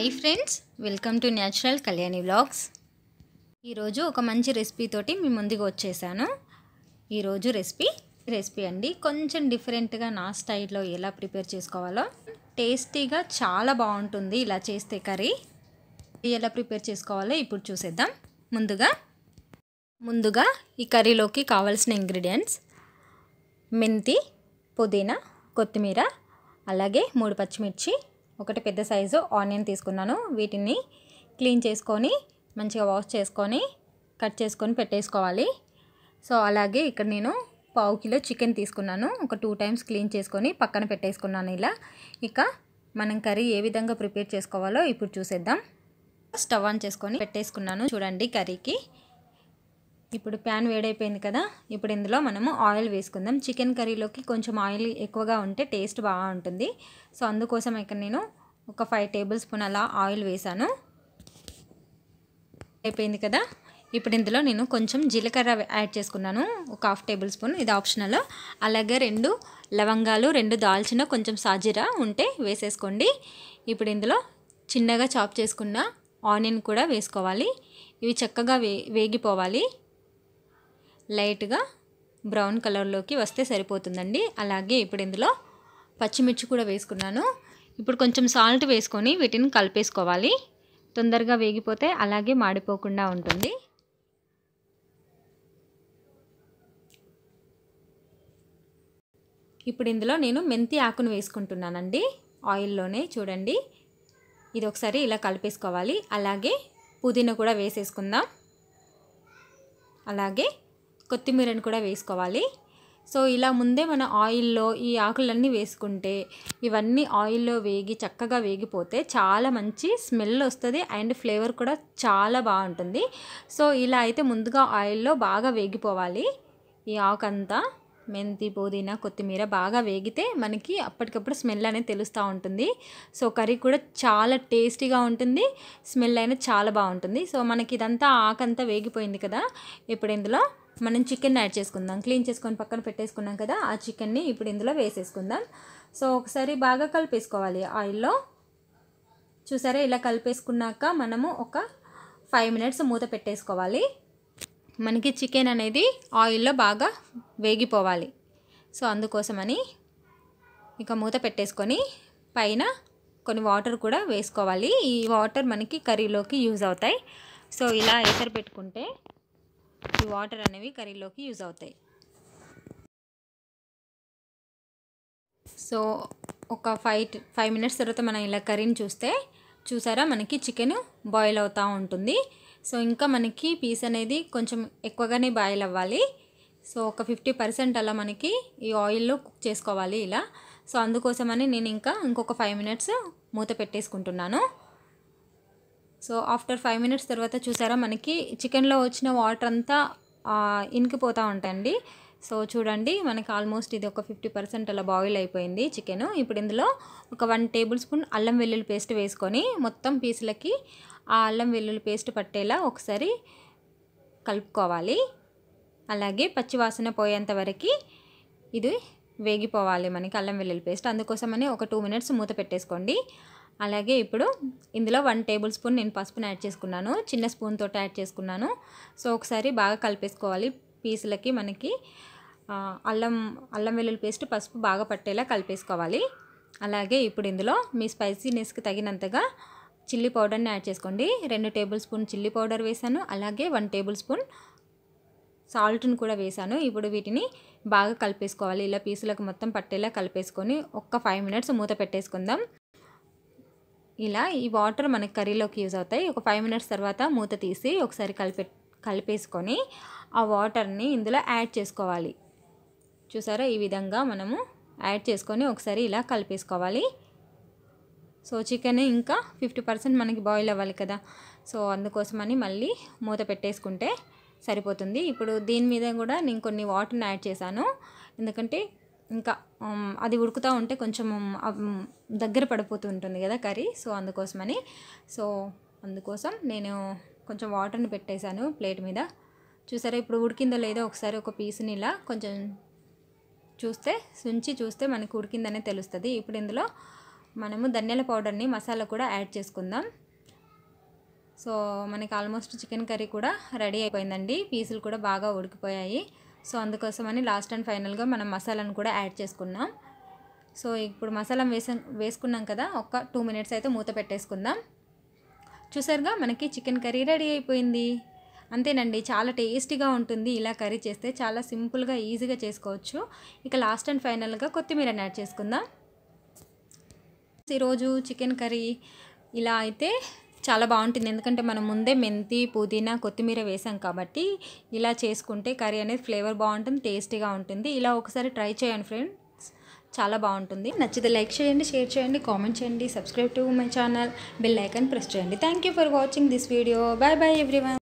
hi friends welcome to natural Kalyani vlogs ఈరోజు ఒక మంచి రెసిపీ తోటి మీ ముందుకు వచ్చేసాను ఈరోజు రెసిపీ రెసిపీ అండి కొంచెం డిఫరెంట్గా నా స్టైల్లో ఎలా ప్రిపేర్ చేసుకోవాలో టేస్టీగా చాలా బాగుంటుంది ఇలా చేస్తే కర్రీ ఎలా ప్రిపేర్ చేసుకోవాలో ఇప్పుడు చూసేద్దాం ముందుగా ముందుగా ఈ కర్రీలోకి కావాల్సిన ఇంగ్రీడియంట్స్ మెంతి పుదీనా కొత్తిమీర అలాగే మూడు పచ్చిమిర్చి ఒకటి పెద్ద సైజు ఆనియన్ తీసుకున్నాను వీటిని క్లీన్ చేసుకొని మంచిగా వాష్ చేసుకొని కట్ చేసుకొని పెట్టేసుకోవాలి సో అలాగే ఇక్కడ నేను పావు కిలో చికెన్ తీసుకున్నాను ఒక టూ టైమ్స్ క్లీన్ చేసుకొని పక్కన పెట్టేసుకున్నాను ఇలా ఇక మనం కర్రీ ఏ విధంగా ప్రిపేర్ చేసుకోవాలో ఇప్పుడు చూసేద్దాం స్టవ్ ఆన్ చేసుకొని పెట్టేసుకున్నాను చూడండి కర్రీకి ఇప్పుడు ప్యాన్ వేడైపోయింది కదా ఇప్పుడు ఇందులో మనము ఆయిల్ వేసుకుందాం చికెన్ కర్రీలోకి కొంచెం ఆయిల్ ఎక్కువగా ఉంటే టేస్ట్ బాగా ఉంటుంది సో అందుకోసం ఇక్కడ నేను ఒక ఫైవ్ టేబుల్ స్పూన్ అలా ఆయిల్ వేసాను అయిపోయింది కదా ఇప్పుడు ఇందులో నేను కొంచెం జీలకర్ర యాడ్ చేసుకున్నాను ఒక హాఫ్ టేబుల్ స్పూన్ ఇది ఆప్షనల్ అలాగే రెండు లవంగాలు రెండు దాల్చిన కొంచెం సాజీరా ఉంటే వేసేసుకోండి ఇప్పుడు ఇందులో చిన్నగా చాప్ చేసుకున్న ఆనియన్ కూడా వేసుకోవాలి ఇవి చక్కగా వే వేగిపోవాలి లైట్గా బ్రౌన్ కలర్లోకి వస్తే సరిపోతుందండి అలాగే ఇప్పుడు ఇందులో పచ్చిమిర్చి కూడా వేసుకున్నాను ఇప్పుడు కొంచెం సాల్ట్ వేసుకొని వీటిని కలిపేసుకోవాలి తొందరగా వేగిపోతే అలాగే మాడిపోకుండా ఉంటుంది ఇప్పుడు ఇందులో నేను మెంతి ఆకును వేసుకుంటున్నానండి ఆయిల్లోనే చూడండి ఇది ఒకసారి ఇలా కలిపేసుకోవాలి అలాగే పుదీనా కూడా వేసేసుకుందాం అలాగే కొత్తిమీరని కూడా వేసుకోవాలి సో ఇలా ముందే మన ఆయిల్లో ఈ ఆకులన్నీ వేసుకుంటే ఇవన్నీ ఆయిల్లో వేగి చక్కగా వేగిపోతే చాలా మంచి స్మెల్ వస్తుంది అండ్ ఫ్లేవర్ కూడా చాలా బాగుంటుంది సో ఇలా అయితే ముందుగా ఆయిల్లో బాగా వేగిపోవాలి ఈ ఆకంతా మెంతి పుదీనా కొత్తిమీర బాగా వేగితే మనకి అప్పటికప్పుడు స్మెల్ అనేది తెలుస్తూ ఉంటుంది సో కర్రీ కూడా చాలా టేస్టీగా ఉంటుంది స్మెల్ అయినా చాలా బాగుంటుంది సో మనకి ఇదంతా ఆకంతా వేగిపోయింది కదా ఇప్పుడు ఇందులో మనం చికెన్ యాడ్ చేసుకుందాం క్లీన్ చేసుకొని పక్కన పెట్టేసుకున్నాం కదా ఆ చికెన్ని ఇప్పుడు ఇందులో వేసేసుకుందాం సో ఒకసారి బాగా కలిపేసుకోవాలి ఆయిల్లో చూసారా ఇలా కలిపేసుకున్నాక మనము ఒక ఫైవ్ మినిట్స్ మూత పెట్టేసుకోవాలి మనకి చికెన్ అనేది ఆయిల్లో బాగా వేగిపోవాలి సో అందుకోసమని ఇక మూత పెట్టేసుకొని పైన కొన్ని వాటర్ కూడా వేసుకోవాలి ఈ వాటర్ మనకి కర్రీలోకి యూజ్ అవుతాయి సో ఇలా ఎసరు పెట్టుకుంటే ఈ వాటర్ అనేవి కర్రీలోకి యూజ్ అవుతాయి సో ఒక ఫైవ్ ఫైవ్ మినిట్స్ తర్వాత మనం ఇలా కర్రీని చూస్తే చూసారా మనకి చికెన్ బాయిల్ అవుతూ ఉంటుంది సో ఇంకా మనకి పీస్ అనేది కొంచెం ఎక్కువగానే బాయిల్ అవ్వాలి సో ఒక ఫిఫ్టీ పర్సెంట్ అలా మనకి ఈ ఆయిల్లో కుక్ చేసుకోవాలి ఇలా సో అందుకోసమని నేను ఇంకా ఇంకొక ఫైవ్ మినిట్స్ మూత పెట్టేసుకుంటున్నాను సో ఆఫ్టర్ ఫైవ్ మినిట్స్ తర్వాత చూసారా మనకి చికెన్లో వచ్చిన వాటర్ అంతా ఇనికిపోతూ ఉంటాయండి సో చూడండి మనకి ఆల్మోస్ట్ ఇది ఒక ఫిఫ్టీ పర్సెంట్ అలా బాయిల్ అయిపోయింది చికెన్ ఇప్పుడు ఇందులో ఒక వన్ టేబుల్ స్పూన్ అల్లం వెల్లుల్లి పేస్ట్ వేసుకొని మొత్తం పీసులకి ఆ అల్లం వెల్లుల్లి పేస్ట్ పట్టేలా ఒకసారి కలుపుకోవాలి అలాగే పచ్చివాసన పోయేంత వరకు ఇది వేగిపోవాలి మనకి అల్లం వెల్లుల్లి పేస్ట్ అందుకోసమని ఒక టూ మినిట్స్ మూత పెట్టేసుకోండి అలాగే ఇప్పుడు ఇందులో వన్ టేబుల్ స్పూన్ నేను పసుపుని యాడ్ చేసుకున్నాను చిన్న స్పూన్ తోటి యాడ్ చేసుకున్నాను సో ఒకసారి బాగా కలిపేసుకోవాలి పీసులకి మనకి అల్లం అల్లం వెల్లుల్లి పేస్ట్ పసుపు బాగా పట్టేలా కలిపేసుకోవాలి అలాగే ఇప్పుడు ఇందులో మీ స్పైసీనెస్కి తగినంతగా చిల్లీ పౌడర్ని యాడ్ చేసుకోండి రెండు టేబుల్ స్పూన్ చిల్లీ పౌడర్ వేసాను అలాగే వన్ టేబుల్ స్పూన్ సాల్ట్ని కూడా వేసాను ఇప్పుడు వీటిని బాగా కలిపేసుకోవాలి ఇలా పీసులకు మొత్తం పట్టేలా కలిపేసుకొని ఒక్క ఫైవ్ మినిట్స్ మూత పెట్టేసుకుందాం ఇలా ఈ వాటర్ మనకి కర్రీలోకి యూజ్ అవుతాయి ఒక ఫైవ్ మినిట్స్ తర్వాత మూత తీసి ఒకసారి కలిపే కలిపేసుకొని ఆ వాటర్ని ఇందులో యాడ్ చేసుకోవాలి చూసారా ఈ విధంగా మనము యాడ్ చేసుకొని ఒకసారి ఇలా కలిపేసుకోవాలి సో చికెన్ ఇంకా ఫిఫ్టీ పర్సెంట్ మనకి బాయిల్ అవ్వాలి కదా సో అందుకోసమని మళ్ళీ మూత పెట్టేసుకుంటే సరిపోతుంది ఇప్పుడు దీని మీద కూడా నేను కొన్ని వాటర్ని యాడ్ చేశాను ఎందుకంటే ఇంకా అది ఉడుకుతూ ఉంటే కొంచెం దగ్గర పడిపోతూ ఉంటుంది కదా కర్రీ సో అందుకోసమని సో అందుకోసం నేను కొంచెం వాటర్ని పెట్టేశాను ప్లేట్ మీద చూసారా ఇప్పుడు ఉడికిందో లేదో ఒకసారి ఒక పీస్ని ఇలా కొంచెం చూస్తే సుంచి చూస్తే మనకు ఉడికిందనే తెలుస్తుంది ఇప్పుడు ఇందులో మనము ధనియాల పౌడర్ని మసాలా కూడా యాడ్ చేసుకుందాం సో మనకి ఆల్మోస్ట్ చికెన్ కర్రీ కూడా రెడీ అయిపోయిందండి పీసులు కూడా బాగా ఉడికిపోయాయి సో అందుకోసమని లాస్ట్ అండ్ ఫైనల్గా మనం మసాలాను కూడా యాడ్ చేసుకున్నాం సో ఇప్పుడు మసాలా వేసా వేసుకున్నాం కదా ఒక టూ మినిట్స్ అయితే మూత పెట్టేసుకుందాం చూసారుగా మనకి చికెన్ కర్రీ రెడీ అయిపోయింది అంతేనండి చాలా టేస్టీగా ఉంటుంది ఇలా కర్రీ చేస్తే చాలా సింపుల్గా ఈజీగా చేసుకోవచ్చు ఇక లాస్ట్ అండ్ ఫైనల్గా కొత్తిమీరని యాడ్ చేసుకుందాం ఈరోజు చికెన్ కర్రీ ఇలా అయితే చాలా బాగుంటుంది ఎందుకంటే మనం ముందే మెంతి పుదీనా కొత్తిమీర వేసాం కాబట్టి ఇలా చేసుకుంటే కర్రీ అనేది ఫ్లేవర్ బాగుంటుంది టేస్టీగా ఉంటుంది ఇలా ఒకసారి ట్రై చేయండి ఫ్రెండ్స్ చాలా బాగుంటుంది నచ్చితే లైక్ చేయండి షేర్ చేయండి కామెంట్ చేయండి subscribe to my channel bell icon press చేయండి thank you for watching this video bye bye everyone